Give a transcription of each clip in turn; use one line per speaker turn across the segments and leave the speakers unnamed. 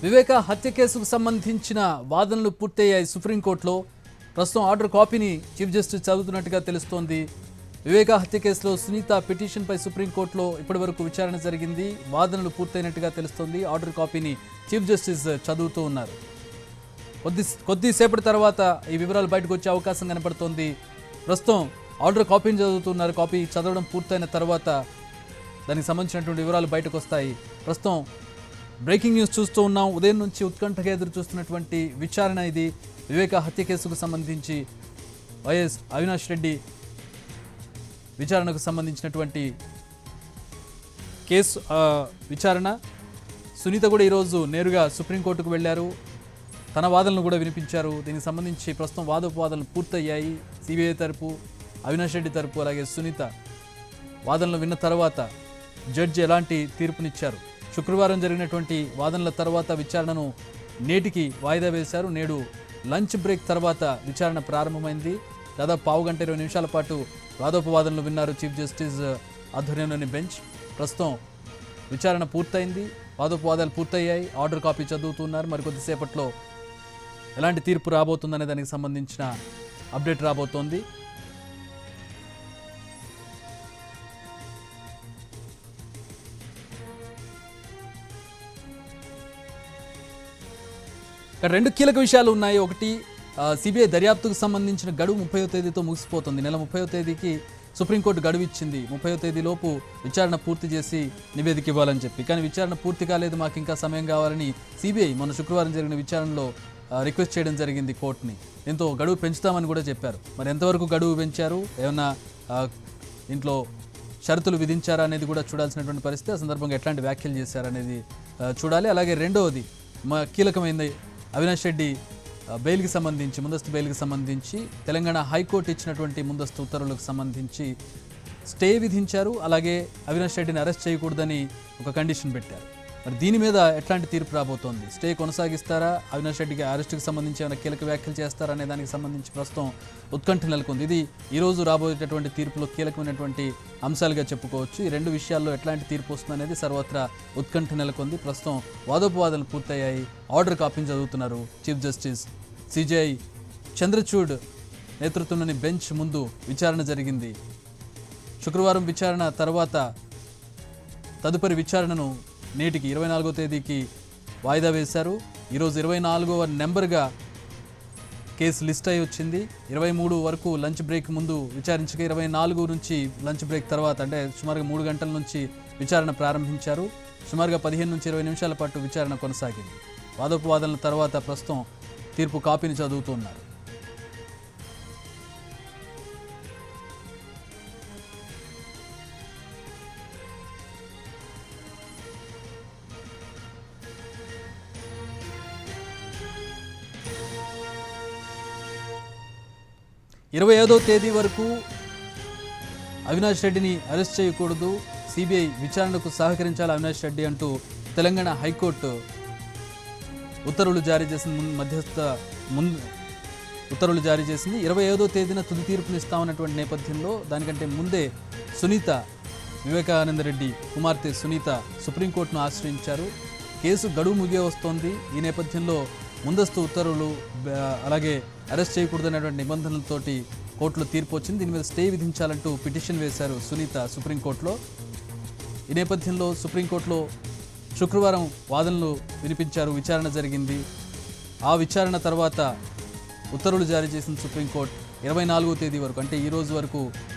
వివేక హత్య కేసుకు సంబంధించిన వాదనలు పూర్తయ్యాయి సుప్రీంకోర్టులో ప్రస్తుతం ఆర్డర్ కాపీని చీఫ్ జస్టిస్ చదువుతున్నట్టుగా తెలుస్తోంది వివేక హత్య కేసులో సునీత పిటిషన్పై సుప్రీంకోర్టులో ఇప్పటివరకు విచారణ జరిగింది వాదనలు పూర్తయినట్టుగా తెలుస్తోంది ఆర్డర్ కాపీని చీఫ్ జస్టిస్ చదువుతూ ఉన్నారు కొద్ది కొద్దిసేపటి తర్వాత ఈ వివరాలు బయటకు వచ్చే అవకాశం కనపడుతోంది ప్రస్తుతం ఆర్డర్ కాపీని చదువుతున్నారు కాపీ చదవడం పూర్తయిన తర్వాత దానికి సంబంధించినటువంటి వివరాలు బయటకు వస్తాయి ప్రస్తుతం బ్రేకింగ్ న్యూస్ చూస్తూ ఉన్నాం ఉదయం నుంచి ఉత్కంఠగా ఎదురు చూస్తున్నటువంటి విచారణ ఇది వివేక హత్య కేసుకు సంబంధించి వైఎస్ అవినాష్ రెడ్డి విచారణకు సంబంధించినటువంటి కేసు ఆ, విచారణ సునీత కూడా ఈరోజు నేరుగా సుప్రీంకోర్టుకు వెళ్ళారు తన వాదనలు కూడా వినిపించారు దీనికి సంబంధించి ప్రస్తుతం వాదోపవాదనలు పూర్తయ్యాయి సిబిఐ తరపు అవినాష్ రెడ్డి తరపు అలాగే సునీత వాదనలు విన్న తర్వాత జడ్జి ఎలాంటి తీర్పునిచ్చారు శుక్రవారం జరిగినటువంటి వాదనల తర్వాత విచారణను నేటికి వాయిదా వేశారు నేడు లంచ్ బ్రేక్ తర్వాత విచారణ ప్రారంభమైంది దాదాపు పావు గంట ఇరవై నిమిషాల పాటు వాదోపవాదనలు విన్నారు చీఫ్ జస్టిస్ ఆధ్వర్యంలోని బెంచ్ ప్రస్తుతం విచారణ పూర్తయింది వాదోపవాదాలు పూర్తయ్యాయి ఆర్డర్ కాపీ చదువుతున్నారు మరికొద్దిసేపట్లో ఎలాంటి తీర్పు రాబోతుందనే దానికి సంబంధించిన అప్డేట్ రాబోతోంది ఇక్కడ రెండు కీలక విషయాలు ఉన్నాయి ఒకటి సిబిఐ దర్యాప్తుకు సంబంధించిన గడువు ముప్పయో తేదీతో ముగిసిపోతుంది నెల ముప్పయో తేదీకి సుప్రీంకోర్టు గడువు ఇచ్చింది ముప్పయో తేదీలోపు విచారణ పూర్తి చేసి నివేదిక ఇవ్వాలని చెప్పి కానీ విచారణ పూర్తి కాలేదు మాకు ఇంకా సమయం కావాలని సిబిఐ మొన్న శుక్రవారం జరిగిన విచారణలో ఆ, రిక్వెస్ట్ చేయడం జరిగింది కోర్టుని దీంతో గడువు పెంచుతామని కూడా చెప్పారు మరి ఎంతవరకు గడువు పెంచారు ఏమన్నా ఆ, ఇంట్లో షరతులు విధించారా అనేది కూడా చూడాల్సినటువంటి పరిస్థితి ఆ సందర్భంగా ఎట్లాంటి వ్యాఖ్యలు చేశారనేది ఆ, చూడాలి అలాగే రెండవది మా కీలకమైనది అవినాష్ రెడ్డి ఆ, బెయిల్కి సంబంధించి ముందస్తు బెయిల్కి సంబంధించి తెలంగాణ హైకోర్టు ఇచ్చినటువంటి ముందస్తు ఉత్తర్వులకు సంబంధించి స్టే విధించారు అలాగే అవినాష్ రెడ్డిని అరెస్ట్ చేయకూడదని ఒక కండిషన్ పెట్టారు మరి దీని మీద ఎట్లాంటి తీర్పు రాబోతోంది స్టే కొనసాగిస్తారా అవినాష్ రెడ్డికి అరెస్టుకి సంబంధించి ఏమైనా కీలక వ్యాఖ్యలు చేస్తారా అనే దానికి సంబంధించి ప్రస్తుతం ఉత్కంఠ నెలకొంది ఇది ఈ రోజు రాబోయేటటువంటి తీర్పులో కీలకమైనటువంటి అంశాలుగా చెప్పుకోవచ్చు ఈ రెండు విషయాల్లో ఎట్లాంటి తీర్పు వస్తుంది అనేది సర్వత్రా ఉత్కంఠ నెలకొంది ప్రస్తుతం వాదోపవాదాలు పూర్తయ్యాయి ఆర్డర్ కాపీని చదువుతున్నారు చీఫ్ జస్టిస్ సిజేఐ చంద్రచూడ్ నేతృత్వంలోని బెంచ్ ముందు విచారణ జరిగింది శుక్రవారం విచారణ తర్వాత తదుపరి విచారణను నేటికి ఇరవై నాలుగో తేదీకి వాయిదా వేశారు ఈరోజు ఇరవై నాలుగవ నెంబర్గా కేసు లిస్ట్ అయి వచ్చింది ఇరవై మూడు వరకు లంచ్ బ్రేక్ ముందు విచారించగా ఇరవై నాలుగు నుంచి లంచ్ బ్రేక్ తర్వాత అంటే సుమారుగా మూడు గంటల నుంచి విచారణ ప్రారంభించారు సుమారుగా పదిహేను నుంచి ఇరవై నిమిషాల పాటు విచారణ కొనసాగింది వాదోపవాదనల తర్వాత ప్రస్తుతం తీర్పు కాపీని చదువుతున్నారు ఇరవై ఐదో తేదీ వరకు అవినాష్ రెడ్డిని అరెస్ట్ చేయకూడదు సిబిఐ విచారణకు సహకరించాలి అవినాష్ రెడ్డి అంటూ తెలంగాణ హైకోర్టు ఉత్తర్వులు జారీ చేసిన ముందు మధ్యస్థ ముందు ఉత్తర్వులు జారీ చేసింది ఇరవై ఐదో తేదీన తుది తీర్పునిస్తామన్నటువంటి నేపథ్యంలో దానికంటే ముందే సునీత వివేకానంద రెడ్డి కుమార్తె సునీత సుప్రీంకోర్టును ఆశ్రయించారు కేసు గడువు ముగియ వస్తోంది ఈ నేపథ్యంలో ముందస్తు ఉత్తర్వులు బ- అలాగే అరెస్ట్ చేయకూడదనేటువంటి నిబంధనలతోటి కోర్టులో తీర్పు వచ్చింది దీని మీద స్టే విధించాలంటూ పిటిషన్ వేశారు సునీత సుప్రీంకోర్టులో ఈ నేపథ్యంలో సుప్రీంకోర్టులో శుక్రవారం వాదనలు వినిపించారు విచారణ జరిగింది ఆ విచారణ తర్వాత ఉత్తర్వులు జారీ చేసిన సుప్రీంకోర్టు ఇరవై నాలుగో తేదీ వరకు అంటే ఈ రోజు వరకు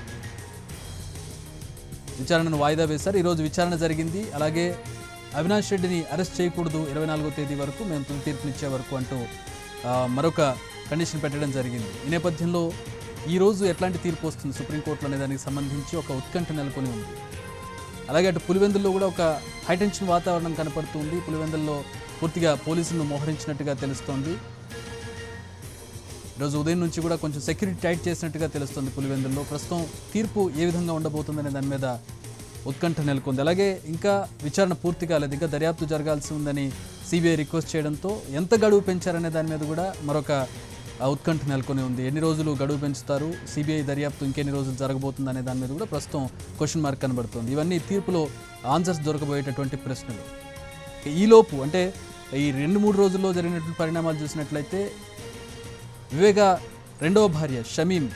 విచారణను వాయిదా వేశారు ఈరోజు విచారణ జరిగింది అలాగే అవినాష్ రెడ్డిని అరెస్ట్ చేయకూడదు ఇరవై నాలుగో తేదీ వరకు మేము తుది తీర్పునిచ్చే వరకు అంటూ ఆ, మరొక కండిషన్ పెట్టడం జరిగింది ఈ నేపథ్యంలో ఈ రోజు ఎట్లాంటి తీర్పు వస్తుంది సుప్రీంకోర్టులో అనే దానికి సంబంధించి ఒక ఉత్కంఠ నెలకొని ఉంది అలాగే అటు పులివెందుల్లో కూడా ఒక హైటెన్షన్ వాతావరణం కనపడుతుంది పులివెందుల్లో పూర్తిగా పోలీసులను మోహరించినట్టుగా తెలుస్తోంది ఈరోజు ఉదయం నుంచి కూడా కొంచెం సెక్యూరిటీ టైట్ చేసినట్టుగా తెలుస్తుంది పులివెందుల్లో ప్రస్తుతం తీర్పు ఏ విధంగా ఉండబోతుందనే దాని మీద ఉత్కంఠ నెలకొంది అలాగే ఇంకా విచారణ పూర్తి కాలేదు ఇంకా దర్యాప్తు జరగాల్సి ఉందని సిబిఐ రిక్వెస్ట్ చేయడంతో ఎంత గడువు పెంచారనే దాని మీద కూడా మరొక ఆ, ఉత్కంఠ నెలకొని ఉంది ఎన్ని రోజులు గడువు పెంచుతారు సిబిఐ దర్యాప్తు ఇంకెన్ని రోజులు జరగబోతుంది అనే దాని మీద కూడా ప్రస్తుతం క్వశ్చన్ మార్క్ కనబడుతుంది ఇవన్నీ తీర్పులో ఆన్సర్స్ దొరకబోయేటటువంటి ప్రశ్నలు ఈలోపు అంటే ఈ రెండు మూడు రోజుల్లో జరిగినటువంటి పరిణామాలు చూసినట్లయితే వివేక రెండవ భార్య షమీం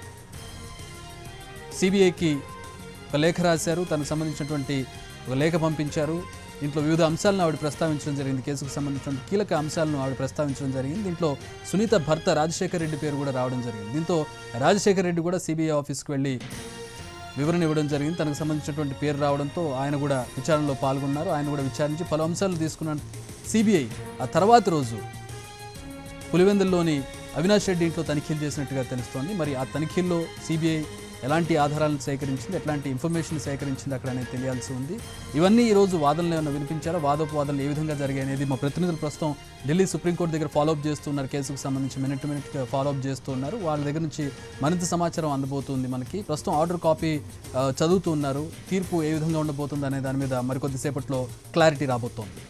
సిబిఐకి ఒక లేఖ రాశారు తనకు సంబంధించినటువంటి ఒక లేఖ పంపించారు దీంట్లో వివిధ అంశాలను ఆవిడ ప్రస్తావించడం జరిగింది కేసుకు సంబంధించిన కీలక అంశాలను ఆవిడ ప్రస్తావించడం జరిగింది దీంట్లో సునీత భర్త రాజశేఖర్ రెడ్డి పేరు కూడా రావడం జరిగింది దీంతో రాజశేఖర్ రెడ్డి కూడా సిబిఐ ఆఫీస్కి వెళ్ళి వివరణ ఇవ్వడం జరిగింది తనకు సంబంధించినటువంటి పేరు రావడంతో ఆయన కూడా విచారణలో పాల్గొన్నారు ఆయన కూడా విచారించి పలు అంశాలు తీసుకున్న సిబిఐ ఆ తర్వాత రోజు పులివెందుల్లోని అవినాష్ రెడ్డి ఇంట్లో తనిఖీలు చేసినట్టుగా తెలుస్తోంది మరి ఆ తనిఖీల్లో సిబిఐ ఎలాంటి ఆధారాలను సేకరించింది ఎట్లాంటి ఇన్ఫర్మేషన్ సేకరించింది అక్కడ అనేది తెలియాల్సి ఉంది ఇవన్నీ ఈ రోజు వాదనలు ఏమైనా వినిపించారా వాదోపవాదనలు ఏ విధంగా జరిగాయి అనేది మా ప్రతినిధులు ప్రస్తుతం ఢిల్లీ సుప్రీంకోర్టు దగ్గర ఫాలోఅప్ చేస్తున్నారు కేసుకు సంబంధించి మినిట్ మినిట్ ఫాలోఅప్ చేస్తున్నారు వాళ్ళ దగ్గర నుంచి మరింత సమాచారం అందబోతుంది మనకి ప్రస్తుతం ఆర్డర్ కాపీ ఆ, చదువుతున్నారు తీర్పు ఏ విధంగా ఉండబోతుంది అనే దాని మీద మరికొద్దిసేపట్లో క్లారిటీ రాబోతోంది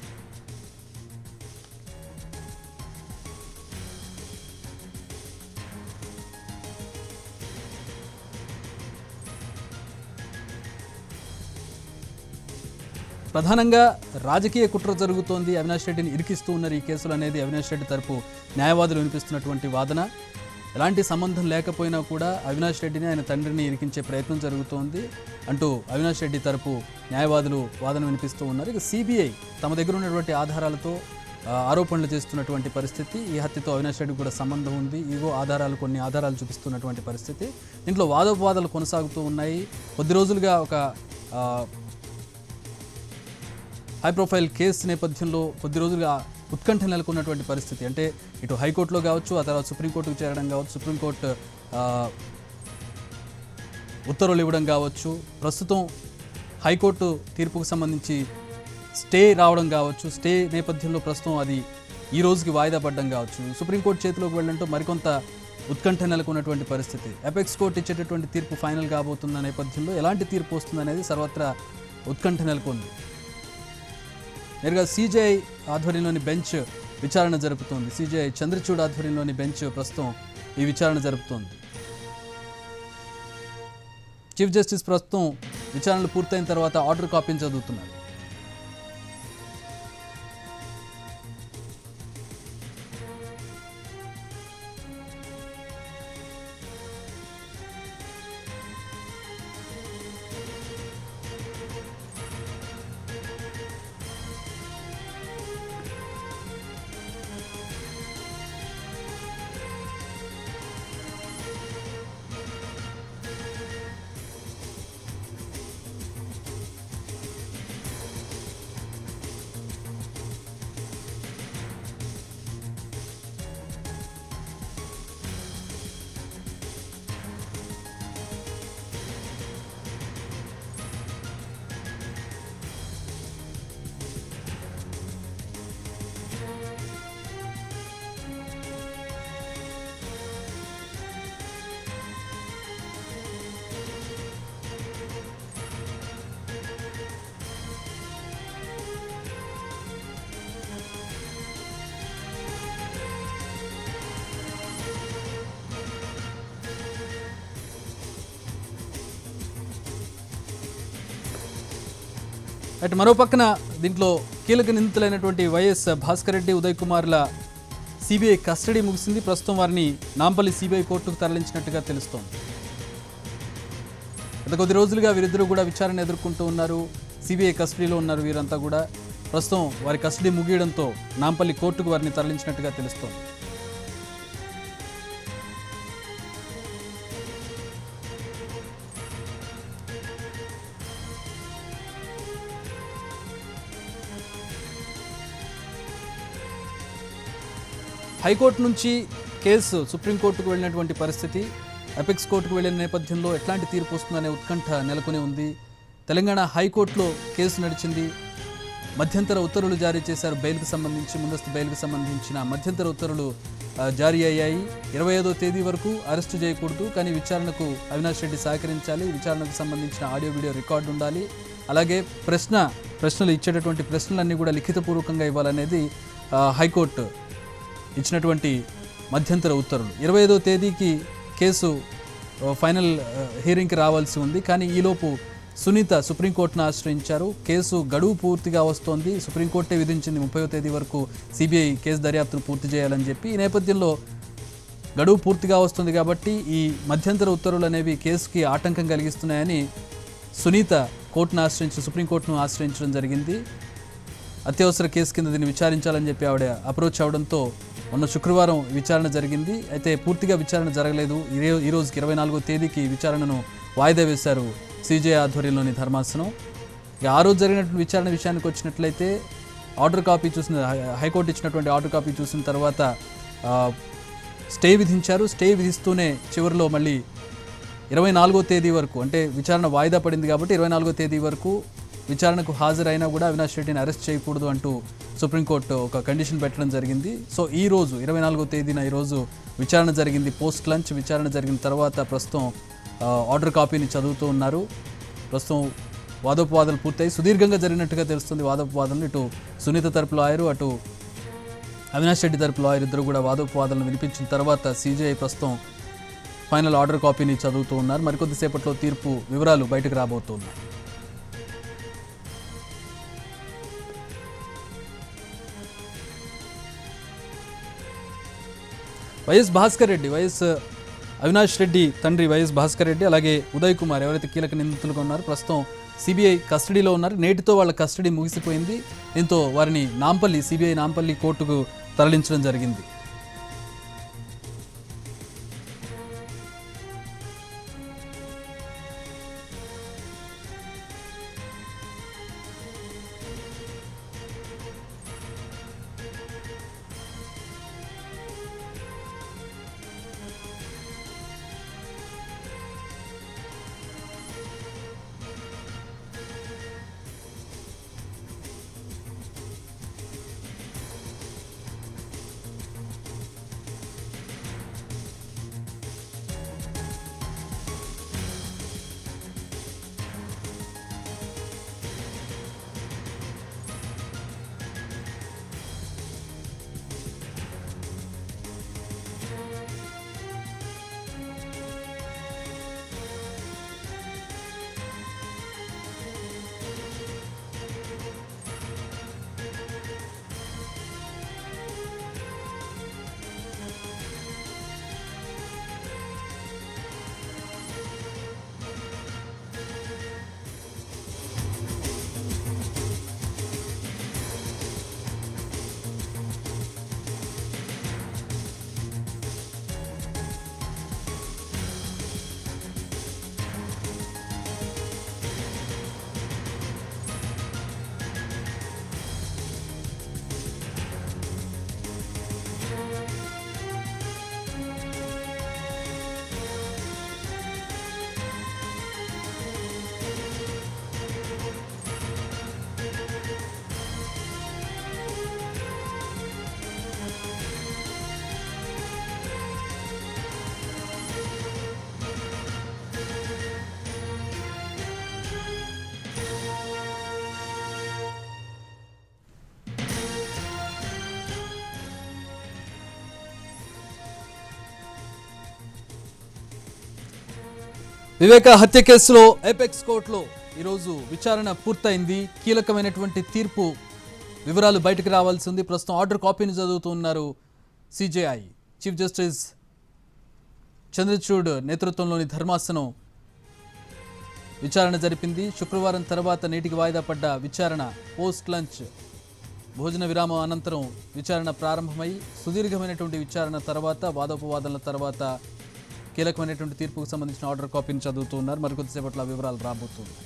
ప్రధానంగా రాజకీయ కుట్ర జరుగుతోంది అవినాష్ రెడ్డిని ఇరికిస్తూ ఉన్నారు ఈ కేసులు అనేది అవినాష్ రెడ్డి తరపు న్యాయవాదులు వినిపిస్తున్నటువంటి వాదన ఎలాంటి సంబంధం లేకపోయినా కూడా అవినాష్ రెడ్డిని ఆయన తండ్రిని ఇరికించే ప్రయత్నం జరుగుతోంది అంటూ అవినాష్ రెడ్డి తరపు న్యాయవాదులు వాదన వినిపిస్తూ ఉన్నారు ఇక సిబిఐ తమ దగ్గర ఉన్నటువంటి ఆధారాలతో ఆ, ఆరోపణలు చేస్తున్నటువంటి పరిస్థితి ఈ హత్యతో అవినాష్ రెడ్డికి కూడా సంబంధం ఉంది ఇగో ఆధారాలు కొన్ని ఆధారాలు చూపిస్తున్నటువంటి పరిస్థితి దీంట్లో వాదోపవాదాలు కొనసాగుతూ ఉన్నాయి కొద్ది రోజులుగా ఒక ఆ, హై ప్రొఫైల్ కేసు నేపథ్యంలో కొద్ది రోజులుగా ఉత్కంఠ నెలకొన్నటువంటి పరిస్థితి అంటే ఇటు హైకోర్టులో కావచ్చు ఆ తర్వాత సుప్రీంకోర్టుకు చేరడం కావచ్చు సుప్రీంకోర్టు ఆ, ఉత్తర్వులు ఇవ్వడం కావచ్చు ప్రస్తుతం హైకోర్టు తీర్పుకు సంబంధించి స్టే రావడం కావచ్చు స్టే నేపథ్యంలో ప్రస్తుతం అది ఈ రోజుకి వాయిదా పడడం కావచ్చు సుప్రీంకోర్టు చేతిలోకి వెళ్ళడంతో మరికొంత ఉత్కంఠ నెలకొన్నటువంటి పరిస్థితి అపెక్స్ కోర్టు ఇచ్చేటటువంటి తీర్పు ఫైనల్ కాబోతున్న నేపథ్యంలో ఎలాంటి తీర్పు వస్తుందనేది సర్వత్రా ఉత్కంఠ నెలకొంది నేరుగా సిజేఐ ఆధ్వర్యంలోని బెంచ్ విచారణ జరుపుతోంది సిజేఐ చంద్రచూడ్ ఆధ్వర్యంలోని బెంచ్ ప్రస్తుతం ఈ విచారణ జరుపుతోంది చీఫ్ జస్టిస్ ప్రస్తుతం విచారణలు పూర్తయిన తర్వాత ఆర్డర్ కాపీని చదువుతున్నారు అటు మరో పక్కన దీంట్లో కీలక నిందితులైనటువంటి వైఎస్ భాస్కర్ రెడ్డి ఉదయ్ కుమార్ల సిబిఐ కస్టడీ ముగిసింది ప్రస్తుతం వారిని నాంపల్లి సిబిఐ కోర్టుకు తరలించినట్టుగా తెలుస్తోంది గత కొద్ది రోజులుగా వీరిద్దరూ కూడా విచారణ ఎదుర్కొంటూ ఉన్నారు సిబిఐ కస్టడీలో ఉన్నారు వీరంతా కూడా ప్రస్తుతం వారి కస్టడీ ముగియడంతో నాంపల్లి కోర్టుకు వారిని తరలించినట్టుగా తెలుస్తోంది హైకోర్టు నుంచి కేసు సుప్రీంకోర్టుకు వెళ్ళినటువంటి పరిస్థితి అపెక్స్ కోర్టుకు వెళ్ళిన నేపథ్యంలో ఎట్లాంటి తీర్పు వస్తుందనే ఉత్కంఠ నెలకొని ఉంది తెలంగాణ హైకోర్టులో కేసు నడిచింది మధ్యంతర ఉత్తర్వులు జారీ చేశారు బెయిల్కి సంబంధించి ముందస్తు బెయిల్కి సంబంధించిన మధ్యంతర ఉత్తర్వులు ఆ, జారీ అయ్యాయి ఇరవై ఐదో తేదీ వరకు అరెస్టు చేయకూడదు కానీ విచారణకు అవినాష్ రెడ్డి సహకరించాలి విచారణకు సంబంధించిన ఆడియో వీడియో రికార్డు ఉండాలి అలాగే ప్రశ్న ప్రశ్నలు ఇచ్చేటటువంటి ప్రశ్నలన్నీ కూడా లిఖితపూర్వకంగా ఇవ్వాలనేది ఆ, హైకోర్టు ఇచ్చినటువంటి మధ్యంతర ఉత్తర్వులు ఇరవై ఐదో తేదీకి కేసు ఆ, ఫైనల్ ఆ, హీరింగ్కి రావాల్సి ఉంది కానీ ఈలోపు సునీత సుప్రీంకోర్టును ఆశ్రయించారు కేసు గడువు పూర్తిగా వస్తోంది సుప్రీంకోర్టే విధించింది ముప్పైవ తేదీ వరకు సిబిఐ కేసు దర్యాప్తును పూర్తి చేయాలని చెప్పి ఈ నేపథ్యంలో గడువు పూర్తిగా వస్తుంది కాబట్టి ఈ మధ్యంతర ఉత్తర్వులు అనేవి కేసుకి ఆటంకం కలిగిస్తున్నాయని సునీత కోర్టును ఆశ్రయించి సుప్రీంకోర్టును ఆశ్రయించడం జరిగింది అత్యవసర కేసు కింద దీన్ని విచారించాలని చెప్పి ఆవిడ అప్రోచ్ అవడంతో మొన్న శుక్రవారం విచారణ జరిగింది అయితే పూర్తిగా విచారణ జరగలేదు ఈ రో- ఈ రోజుకి ఇరవై నాలుగో తేదీకి విచారణను వాయిదా వేశారు సిజే ఆధ్వర్యంలోని ధర్మాసనం ఇక ఆ రోజు జరిగినటువంటి విచారణ విషయానికి వచ్చినట్లయితే ఆర్డర్ కాపీ చూసిన హై- హైకోర్టు ఇచ్చినటువంటి ఆర్డర్ కాపీ చూసిన తర్వాత ఆ, స్టే విధించారు స్టే విధిస్తూనే చివరిలో మళ్ళీ ఇరవై నాలుగో తేదీ వరకు అంటే విచారణ వాయిదా పడింది కాబట్టి ఇరవై నాలుగో తేదీ వరకు విచారణకు హాజరైనా కూడా అవినాష్ రెడ్డిని అరెస్ట్ చేయకూడదు అంటూ సుప్రీంకోర్టు ఒక కండిషన్ పెట్టడం జరిగింది సో ఈ రోజు ఇరవై నాలుగో తేదీన ఈరోజు విచారణ జరిగింది పోస్ట్ లంచ్ విచారణ జరిగిన తర్వాత ప్రస్తుతం ఆ, ఆర్డర్ కాపీని చదువుతూ ఉన్నారు ప్రస్తుతం వాదోపవాదాలు పూర్తయి సుదీర్ఘంగా జరిగినట్టుగా తెలుస్తుంది వాదోపవాదాలు ఇటు సునీత తరపు లాయరు అటు అవినాష్ రెడ్డి తరపు లాయర్ ఇద్దరు కూడా వాదోపవాదాలను వినిపించిన తర్వాత సీజీఐ ప్రస్తుతం ఫైనల్ ఆర్డర్ కాపీని చదువుతూ ఉన్నారు మరికొద్దిసేపట్లో తీర్పు వివరాలు బయటకు రాబోతున్నాయి వైఎస్ భాస్కర్ రెడ్డి వైఎస్ అవినాష్ రెడ్డి తండ్రి వైఎస్ భాస్కర్ రెడ్డి అలాగే ఉదయ్ కుమార్ ఎవరైతే కీలక నిందితులుగా ఉన్నారో ప్రస్తుతం సిబిఐ కస్టడీలో ఉన్నారు నేటితో వాళ్ళ కస్టడీ ముగిసిపోయింది దీంతో వారిని నాంపల్లి సిబిఐ నాంపల్లి కోర్టుకు తరలించడం జరిగింది వివేక హత్య కేసులో ఏపెక్స్ కోర్టులో ఈరోజు విచారణ పూర్తయింది కీలకమైనటువంటి తీర్పు వివరాలు బయటకు రావాల్సి ఉంది ప్రస్తుతం ఆర్డర్ కాపీని చదువుతున్నారు సిజేఐ చీఫ్ జస్టిస్ చంద్రచూడ్ నేతృత్వంలోని ధర్మాసనం విచారణ జరిపింది శుక్రవారం తర్వాత నేటికి వాయిదా పడ్డ విచారణ పోస్ట్ లంచ్ భోజన విరామం అనంతరం విచారణ ప్రారంభమై సుదీర్ఘమైనటువంటి విచారణ తర్వాత వాదోపవాదనల తర్వాత కీలకమైనటువంటి తీర్పుకు సంబంధించిన ఆర్డర్ కాపీని చదువుతూ ఉన్నారు మరికొద్దిసేపట్లో ఆ వివరాలు రాబోతున్నాయి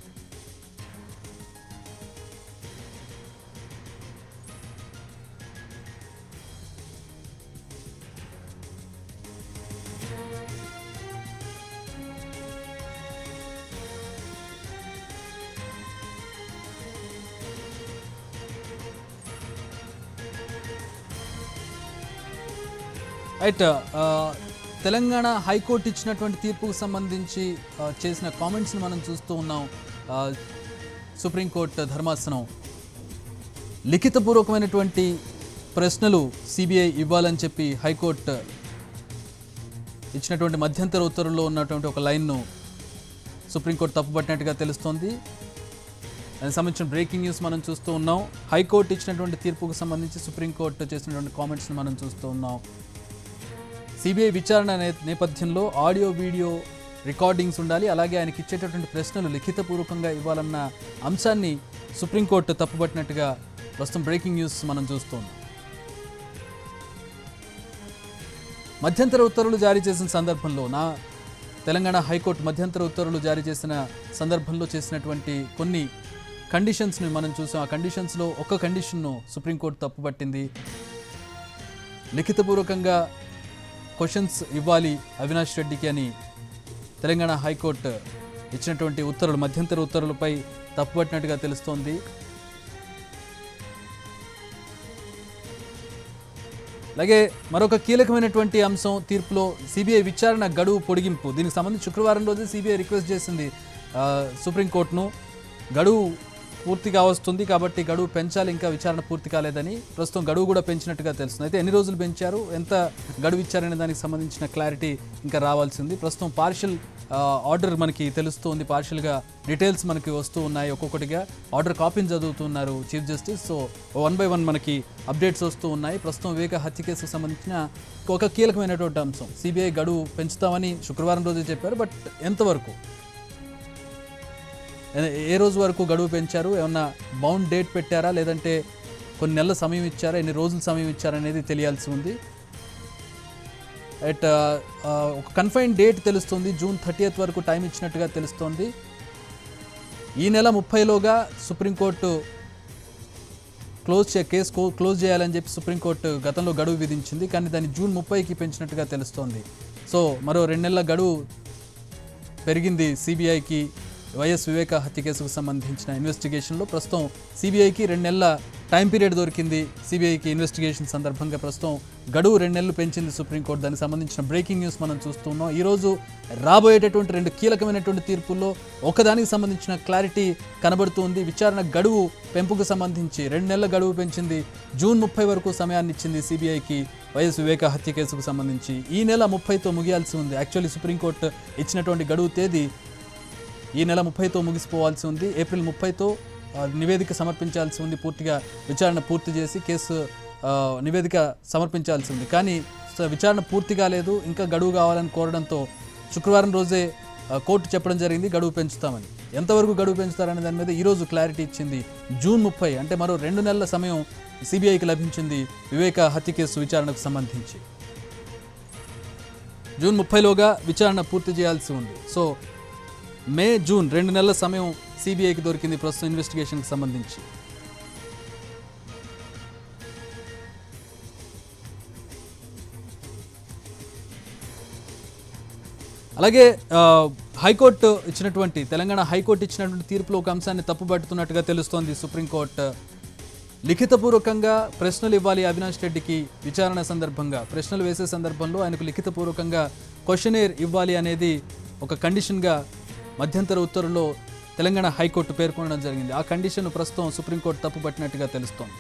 రైట్ ఆ, తెలంగాణ హైకోర్టు ఇచ్చినటువంటి తీర్పుకు సంబంధించి ఆ, చేసిన కామెంట్స్ని మనం చూస్తూ ఉన్నాం ఆ, సుప్రీంకోర్టు ధర్మాసనం లిఖితపూర్వకమైనటువంటి ప్రశ్నలు సిబిఐ ఇవ్వాలని చెప్పి హైకోర్టు ఇచ్చినటువంటి మధ్యంతర ఉత్తర్వుల్లో ఉన్నటువంటి ఒక లైన్ను సుప్రీంకోర్టు తప్పుపట్టినట్టుగా తెలుస్తోంది దానికి సంబంధించిన బ్రేకింగ్ న్యూస్ మనం చూస్తూ ఉన్నాం హైకోర్టు ఇచ్చినటువంటి తీర్పుకు సంబంధించి సుప్రీంకోర్టు చేసినటువంటి కామెంట్స్ని మనం చూస్తూ ఉన్నాం సిబిఐ విచారణ నే- నేపథ్యంలో ఆడియో వీడియో రికార్డింగ్స్ ఉండాలి అలాగే ఆయనకి ఇచ్చేటటువంటి ప్రశ్నలు లిఖితపూర్వకంగా ఇవ్వాలన్న అంశాన్ని సుప్రీంకోర్టు తప్పుపట్టినట్టుగా ప్రస్తుతం బ్రేకింగ్ న్యూస్ మనం చూస్తున్నాం మధ్యంతర ఉత్తర్వులు జారీ చేసిన సందర్భంలో నా తెలంగాణ హైకోర్టు మధ్యంతర ఉత్తర్వులు జారీ చేసిన సందర్భంలో చేసినటువంటి కొన్ని కండిషన్స్ని మనం చూసాం ఆ కండిషన్స్లో ఒక కండిషన్ను సుప్రీంకోర్టు తప్పుపట్టింది లిఖితపూర్వకంగా క్వశ్చన్స్ ఇవ్వాలి అవినాష్ రెడ్డికి అని తెలంగాణ హైకోర్టు ఇచ్చినటువంటి ఉత్తర్వులు మధ్యంతర ఉత్తర్వులపై తప్పుపట్టినట్టుగా తెలుస్తోంది అలాగే మరొక కీలకమైనటువంటి అంశం తీర్పులో సిబిఐ విచారణ గడువు పొడిగింపు దీనికి సంబంధించి శుక్రవారం రోజు సిబిఐ రిక్వెస్ట్ చేసింది ఆ, సుప్రీంకోర్టును గడువు పూర్తిగా వస్తుంది కాబట్టి గడువు పెంచాలి ఇంకా విచారణ పూర్తి కాలేదని ప్రస్తుతం గడువు కూడా పెంచినట్టుగా తెలుస్తుంది అయితే ఎన్ని రోజులు పెంచారు ఎంత గడువు ఇచ్చారనే దానికి సంబంధించిన క్లారిటీ ఇంకా రావాల్సింది ప్రస్తుతం పార్షల్ ఆర్డర్ మనకి తెలుస్తుంది పార్షల్గా డీటెయిల్స్ మనకి వస్తూ ఉన్నాయి ఒక్కొక్కటిగా ఆర్డర్ కాపీని చదువుతున్నారు chief justice so one by one మనకి అప్డేట్స్ వస్తూ ఉన్నాయి ప్రస్తుతం వివేక హత్య కేసుకు సంబంధించిన ఒక కీలకమైనటువంటి అంశం సిబిఐ గడువు పెంచుతామని శుక్రవారం రోజే చెప్పారు బట్ ఎంతవరకు ఏ- ఏ రోజు వరకు గడువు పెంచారు ఏమన్నా బౌండ్ డేట్ పెట్టారా లేదంటే కొన్ని నెలల సమయం ఇచ్చారా ఎన్ని రోజుల సమయం ఇచ్చారా అనేది తెలియాల్సి ఉంది అట్ ఒక కన్ఫైన్ డేట్ తెలుస్తుంది జూన్ థర్టీయత్ వరకు టైం ఇచ్చినట్టుగా తెలుస్తోంది ఈ నెల ముప్పైలోగా సుప్రీంకోర్టు క్లోజ్ చే కేసు కో- క్లోజ్ చేయాలని చెప్పి సుప్రీంకోర్టు గతంలో గడువు విధించింది కానీ దాన్ని జూన్ ముప్పైకి పెంచినట్టుగా తెలుస్తోంది సో మరో రెండు నెలల గడువు పెరిగింది సిబిఐకి వైఎస్ వివేక హత్య కేసుకు సంబంధించిన ఇన్వెస్టిగేషన్లో ప్రస్తుతం సిబిఐకి రెండు నెలల టైం పీరియడ్ దొరికింది సిబిఐకి ఇన్వెస్టిగేషన్ సందర్భంగా ప్రస్తుతం గడువు రెండు నెలలు పెంచింది సుప్రీంకోర్టు దానికి సంబంధించిన బ్రేకింగ్ న్యూస్ మనం చూస్తున్నాం ఈరోజు రాబోయేటటువంటి రెండు కీలకమైనటువంటి తీర్పుల్లో ఒకదానికి సంబంధించిన క్లారిటీ కనబడుతుంది విచారణ గడువు పెంపుకు సంబంధించి రెండు నెలల గడువు పెంచింది జూన్ ముప్పై వరకు సమయాన్ని ఇచ్చింది సిబిఐకి వైఎస్ వివేక హత్య కేసుకు సంబంధించి ఈ నెల ముప్పైతో ముగియాల్సి ఉంది యాక్చువల్లీ సుప్రీంకోర్టు ఇచ్చినటువంటి గడువు తేదీ ఈ నెల ముప్పైతో ముగిసిపోవాల్సి ఉంది ఏప్రిల్ ముప్పైతో ఆ, నివేదిక సమర్పించాల్సి ఉంది పూర్తిగా విచారణ పూర్తి చేసి కేసు ఆ, నివేదిక సమర్పించాల్సి ఉంది కానీ స- విచారణ పూర్తి కాలేదు ఇంకా గడువు కావాలని కోరడంతో శుక్రవారం రోజే ఆ, కోర్టు చెప్పడం జరిగింది గడువు పెంచుతామని ఎంతవరకు గడువు పెంచుతారనే దాని మీద ఈరోజు క్లారిటీ ఇచ్చింది జూన్ ముప్పై అంటే మరో రెండు నెలల సమయం సిబిఐకి లభించింది వివేక హత్య కేసు విచారణకు సంబంధించి జూన్ ముప్పైలోగా విచారణ పూర్తి చేయాల్సి ఉంది సో మే జూన్ రెండు నెలల సమయం సిబిఐకి దొరికింది ప్రస్తుతం ఇన్వెస్టిగేషన్కి సంబంధించి అలాగే ఆ, హైకోర్టు ఇచ్చినటువంటి తెలంగాణ హైకోర్టు ఇచ్చినటువంటి తీర్పులో ఒక అంశాన్ని తప్పుపడుతున్నట్టుగా తెలుస్తోంది సుప్రీంకోర్టు లిఖితపూర్వకంగా ప్రశ్నలు ఇవ్వాలి అవినాష్ రెడ్డికి విచారణ సందర్భంగా ప్రశ్నలు వేసే సందర్భంలో ఆయనకు లిఖితపూర్వకంగా క్వశ్చనేర్ ఇవ్వాలి అనేది ఒక కండిషన్గా మధ్యంతర ఉత్తర్వులో తెలంగాణ హైకోర్టు పేర్కొనడం జరిగింది ఆ కండిషన్ ప్రస్తుతం సుప్రీంకోర్టు తప్పుపట్టినట్టుగా తెలుస్తోంది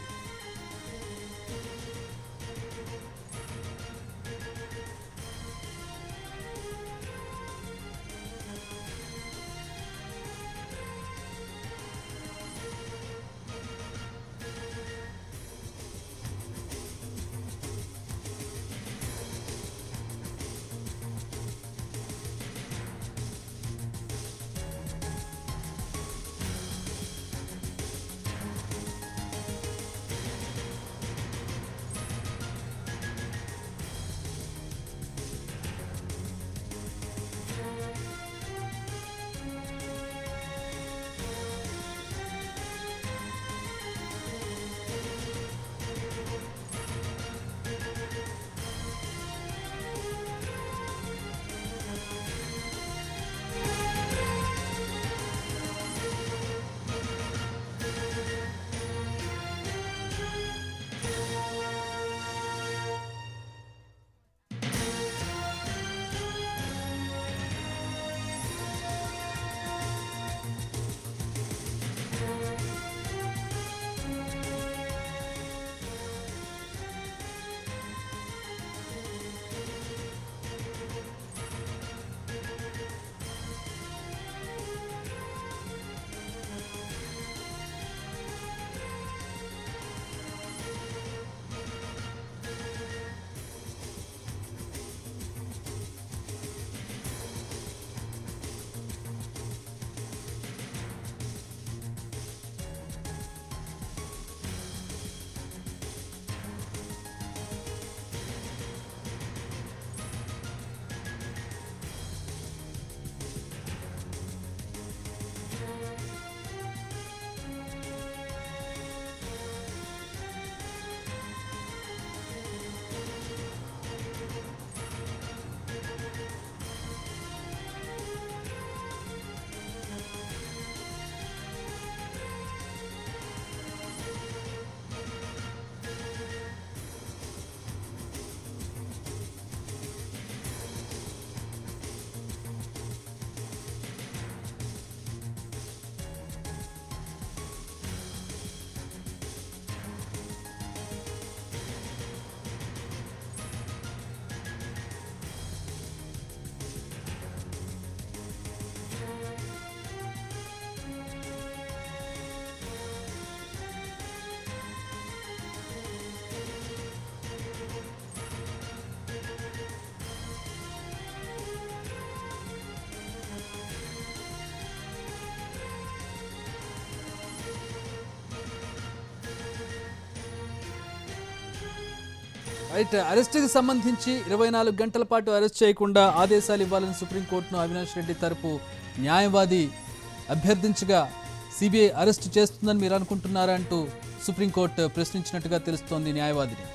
రైట్ అరెస్ట్కి సంబంధించి ఇరవై నాలుగు గంటల పాటు అరెస్ట్ చేయకుండా ఆదేశాలు ఇవ్వాలని సుప్రీంకోర్టును అవినాష్ రెడ్డి తరపు న్యాయవాది అభ్యర్థించగా సిబిఐ అరెస్ట్ చేస్తుందని మీరు అనుకుంటున్నారా అంటూ సుప్రీంకోర్టు ప్రశ్నించినట్టుగా తెలుస్తోంది న్యాయవాదిని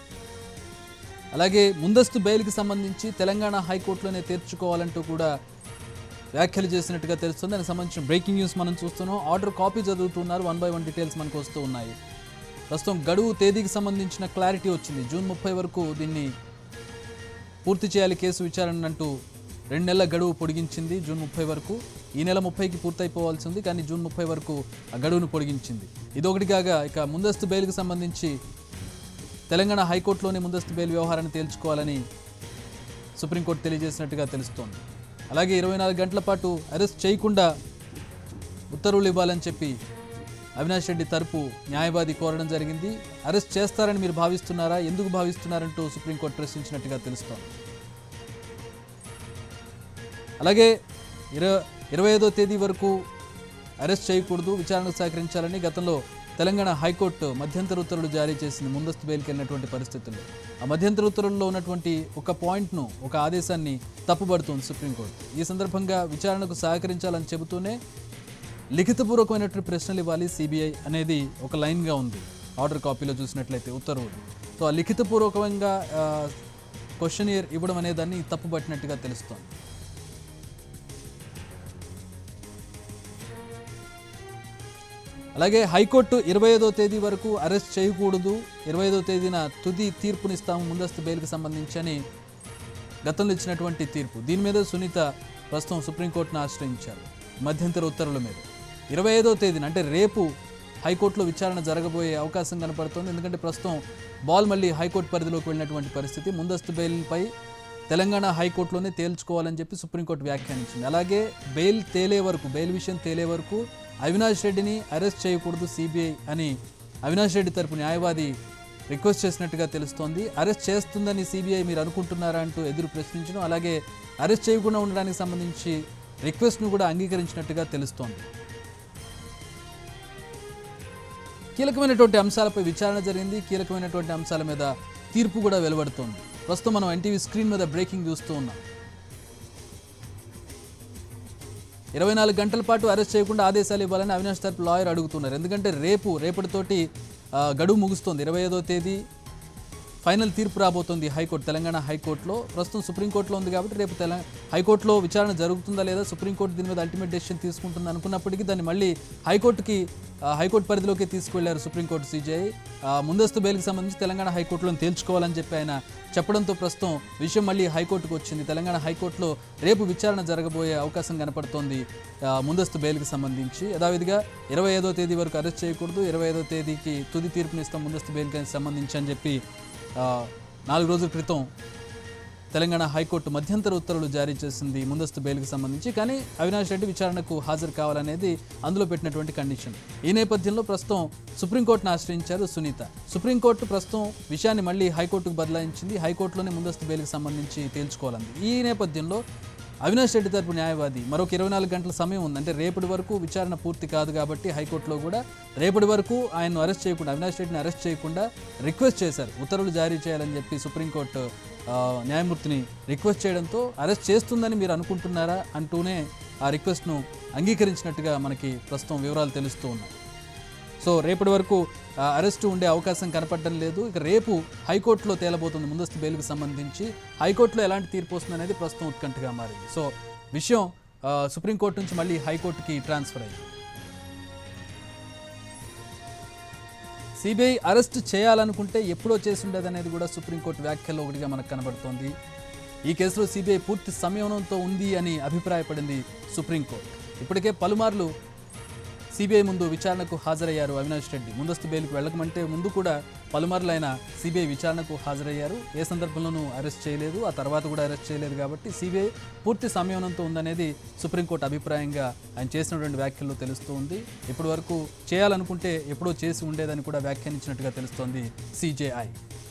అలాగే ముందస్తు బెయిల్కి సంబంధించి తెలంగాణ హైకోర్టులోనే తీర్చుకోవాలంటూ కూడా వ్యాఖ్యలు చేసినట్టుగా తెలుస్తుంది దానికి సంబంధించిన బ్రేకింగ్ న్యూస్ మనం చూస్తున్నాం ఆర్డర్ కాపీ చదువుతున్నారు వన్ బై వన్ డీటెయిల్స్ మనకు వస్తూ ఉన్నాయి ప్రస్తుతం గడువు తేదీకి సంబంధించిన క్లారిటీ వచ్చింది జూన్ ముప్పై వరకు దీన్ని పూర్తి చేయాలి కేసు విచారణ అంటూ రెండు నెలల గడువు పొడిగించింది జూన్ ముప్పై వరకు ఈ నెల ముప్పైకి పూర్తయిపోవాల్సి ఉంది కానీ జూన్ ముప్పై వరకు ఆ గడువును పొడిగించింది ఇదొకటి కాగా ఇక ముందస్తు బెయిల్కి సంబంధించి తెలంగాణ హైకోర్టులోనే ముందస్తు బెయిల్ వ్యవహారాన్ని తేల్చుకోవాలని సుప్రీంకోర్టు తెలియజేసినట్టుగా తెలుస్తోంది అలాగే ఇరవై నాలుగు గంటల పాటు అరెస్ట్ చేయకుండా ఉత్తర్వులు ఇవ్వాలని చెప్పి అవినాష్ రెడ్డి తరపు న్యాయవాది కోరడం జరిగింది అరెస్ట్ చేస్తారని మీరు భావిస్తున్నారా ఎందుకు భావిస్తున్నారంటూ సుప్రీంకోర్టు ప్రశ్నించినట్టుగా తెలుస్తోంది అలాగే ఇరవై ఇరవై ఐదో తేదీ వరకు అరెస్ట్ చేయకూడదు విచారణకు సహకరించాలని గతంలో తెలంగాణ హైకోర్టు మధ్యంతర ఉత్తర్వులు జారీ చేసింది ముందస్తు బెయిల్కి వెళ్ళినటువంటి పరిస్థితుల్లో ఆ మధ్యంతర ఉత్తర్వుల్లో ఉన్నటువంటి ఒక పాయింట్ను ఒక ఆదేశాన్ని తప్పుబడుతోంది సుప్రీంకోర్టు ఈ సందర్భంగా విచారణకు సహకరించాలని చెబుతూనే లిఖితపూర్వకమైనటువంటి ప్రశ్నలు ఇవ్వాలి సిబిఐ అనేది ఒక లైన్గా ఉంది ఆర్డర్ కాపీలో చూసినట్లయితే ఉత్తర్వులు సో ఆ లిఖితపూర్వకంగా క్వశ్చన్ ఇవ్వడం అనేదాన్ని తప్పుపట్టినట్టుగా తెలుస్తోంది అలాగే హైకోర్టు ఇరవై ఐదో తేదీ వరకు అరెస్ట్ చేయకూడదు ఇరవై ఐదో తేదీన తుది తీర్పునిస్తాము ముందస్తు బెయిల్కి సంబంధించి అని గతంలో ఇచ్చినటువంటి తీర్పు దీని మీద సునీత ప్రస్తుతం సుప్రీంకోర్టును ఆశ్రయించారు మధ్యంతర ఉత్తర్వుల మీద ఇరవై ఐదో తేదీన అంటే రేపు హైకోర్టులో విచారణ జరగబోయే అవకాశం కనపడుతోంది ఎందుకంటే ప్రస్తుతం బాల్ మళ్ళీ హైకోర్టు పరిధిలోకి వెళ్ళినటువంటి పరిస్థితి ముందస్తు బెయిల్పై తెలంగాణ హైకోర్టులోనే తేల్చుకోవాలని చెప్పి సుప్రీంకోర్టు వ్యాఖ్యానించింది అలాగే బెయిల్ తేలే వరకు బెయిల్ విషయం తేలే వరకు అవినాష్ రెడ్డిని అరెస్ట్ చేయకూడదు సిబిఐ అని అవినాష్ రెడ్డి తరపు న్యాయవాది రిక్వెస్ట్ చేసినట్టుగా తెలుస్తోంది అరెస్ట్ చేస్తుందని సిబిఐ మీరు అనుకుంటున్నారా అంటూ ఎదురు ప్రశ్నించడం అలాగే అరెస్ట్ చేయకుండా ఉండడానికి సంబంధించి రిక్వెస్ట్ను కూడా అంగీకరించినట్టుగా తెలుస్తోంది కీలకమైనటువంటి అంశాలపై విచారణ జరిగింది కీలకమైనటువంటి అంశాల మీద తీర్పు కూడా వెలువడుతోంది ప్రస్తుతం మనం ఎన్టీవీ స్క్రీన్ మీద బ్రేకింగ్ చూస్తూ ఉన్నాం ఇరవై నాలుగు గంటల పాటు అరెస్ట్ చేయకుండా ఆదేశాలు ఇవ్వాలని అవినాష్ తరపు లాయర్ అడుగుతున్నారు ఎందుకంటే రేపు రేపటితోటి ఆ, గడువు ముగుస్తుంది ఇరవై ఐదో తేదీ ఫైనల్ తీర్పు రాబోతోంది హైకోర్టు తెలంగాణ హైకోర్టులో ప్రస్తుతం సుప్రీంకోర్టులో ఉంది కాబట్టి రేపు తెలంగాణ హైకోర్టులో విచారణ జరుగుతుందా లేదా సుప్రీంకోర్టు దీని మీద అల్టిమేట్ డెసిషన్ తీసుకుంటుంది అనుకున్నప్పటికీ దాన్ని మళ్ళీ హైకోర్టుకి ఆ, హైకోర్టు పరిధిలోకి తీసుకువెళ్లారు సుప్రీంకోర్టు సీజీఐ ముందస్తు బెయిల్కి సంబంధించి తెలంగాణ హైకోర్టులో తేల్చుకోవాలని చెప్పి ఆయన చెప్పడంతో ప్రస్తుతం విషయం మళ్ళీ హైకోర్టుకు వచ్చింది తెలంగాణ హైకోర్టులో రేపు విచారణ జరగబోయే అవకాశం కనపడుతోంది ఆ, ముందస్తు బెయిల్కి సంబంధించి యథావిధిగా ఇరవై ఐదో తేదీ వరకు అరెస్ట్ చేయకూడదు ఇరవై ఐదో తేదీకి తుది తీర్పునిస్తాం ముందస్తు బెయిల్కి సంబంధించి అని చెప్పి ఆ, నాలుగు రోజుల క్రితం తెలంగాణ హైకోర్టు మధ్యంతర ఉత్తర్వులు జారీ చేసింది ముందస్తు బెయిల్కి సంబంధించి కానీ అవినాష్ రెడ్డి విచారణకు హాజరు కావాలనేది అందులో పెట్టినటువంటి కండిషన్ ఈ నేపథ్యంలో ప్రస్తుతం సుప్రీంకోర్టును ఆశ్రయించారు సునీత సుప్రీంకోర్టు ప్రస్తుతం విషయాన్ని మళ్ళీ హైకోర్టుకు బదలాయించింది హైకోర్టులోనే ముందస్తు బెయిల్కి సంబంధించి తేల్చుకోవాలంది ఈ నేపథ్యంలో అవినాష్ రెడ్డి తరపు న్యాయవాది మరొక ఇరవై నాలుగు గంటల సమయం ఉంది అంటే రేపటి వరకు విచారణ పూర్తి కాదు కాబట్టి హైకోర్టులో కూడా రేపటి వరకు ఆయన్ను అరెస్ట్ చేయకుండా అవినాష్ రెడ్డిని అరెస్ట్ చేయకుండా రిక్వెస్ట్ చేశారు ఉత్తర్వులు జారీ చేయాలని చెప్పి సుప్రీంకోర్టు ఆ, న్యాయమూర్తిని రిక్వెస్ట్ చేయడంతో అరెస్ట్ చేస్తుందని మీరు అనుకుంటున్నారా అంటూనే ఆ రిక్వెస్ట్ను అంగీకరించినట్టుగా మనకి ప్రస్తుతం వివరాలు తెలుస్తూ ఉన్నాయి సో రేపటి వరకు ఆ, అరెస్టు ఉండే అవకాశం కనపడడం లేదు ఇక రేపు హైకోర్టులో తేలబోతుంది ముందస్తు బెయిల్కి సంబంధించి హైకోర్టులో ఎలాంటి తీర్పు వస్తుంది అనేది ప్రస్తుతం ఉత్కంఠగా మారింది సో విషయం ఆ, సుప్రీంకోర్టు నుంచి మళ్ళీ హైకోర్టుకి ట్రాన్స్ఫర్ అయింది సిబిఐ అరెస్ట్ చేయాలనుకుంటే ఎప్పుడో చేసి ఉండేది అనేది కూడా సుప్రీంకోర్టు వ్యాఖ్యలో ఒకటిగా మనకు కనబడుతోంది ఈ కేసులో సిబిఐ పూర్తి సంయమనంతో ఉంది అని అభిప్రాయపడింది సుప్రీంకోర్టు ఇప్పటికే పలుమార్లు సిబిఐ ముందు విచారణకు హాజరయ్యారు అవినాష్ రెడ్డి ముందస్తు బెయిల్కి వెళ్ళకమంటే ముందు కూడా పలుమార్లు ఆయన సిబిఐ విచారణకు హాజరయ్యారు ఏ సందర్భంలోనూ అరెస్ట్ చేయలేదు ఆ తర్వాత కూడా అరెస్ట్ చేయలేదు కాబట్టి సిబిఐ పూర్తి సంయమనంతో ఉందనేది సుప్రీంకోర్టు అభిప్రాయంగా ఆయన చేసినటువంటి వ్యాఖ్యల్లో తెలుస్తూ ఉంది ఇప్పటి వరకు చేయాలనుకుంటే ఎప్పుడో చేసి ఉండేదని కూడా వ్యాఖ్యానించినట్టుగా తెలుస్తోంది సిజేఐ